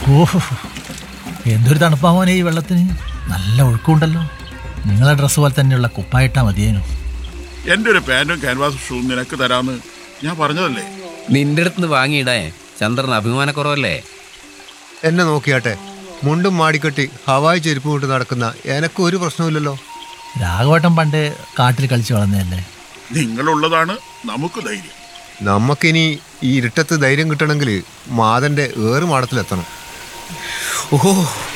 ഓഹോ എന്തൊരു തണുപ്പാവാനേ ഈ വെള്ളത്തിന് നല്ല ഒഴുക്കുണ്ടല്ലോ നിങ്ങളെ ഡ്രസ്സ് പോലെ തന്നെയുള്ള കുപ്പായിട്ടാ മതിയേനു എൻ്റെ ഒരു പാൻറ്റും ക്യാൻവാസ് ഷൂവും നിനക്ക് തരാമെന്ന് ഞാൻ പറഞ്ഞതല്ലേ നിന്റെ അടുത്ത് നിന്ന് വാങ്ങിയിടേ ചന്ദ്രൻ അഭിമാനക്കുറവല്ലേ എന്നെ നോക്കിയാട്ടെ മുണ്ടും മാടിക്കെട്ടി ഹവായി ചെരുപ്പ് കൊണ്ട് നടക്കുന്ന എനക്ക് ഒരു പ്രശ്നമില്ലല്ലോ രാഘവട്ടം പണ്ട് കാട്ടിൽ കളിച്ചു വളർന്നതല്ലേ നിങ്ങളുള്ളതാണ് നമുക്ക് ധൈര്യം നമുക്കിനി ഈ ഇരുട്ടത്ത് ധൈര്യം കിട്ടണമെങ്കിൽ മാതന്റെ ഏറുമാടത്തിലെത്തണം ഓഹോ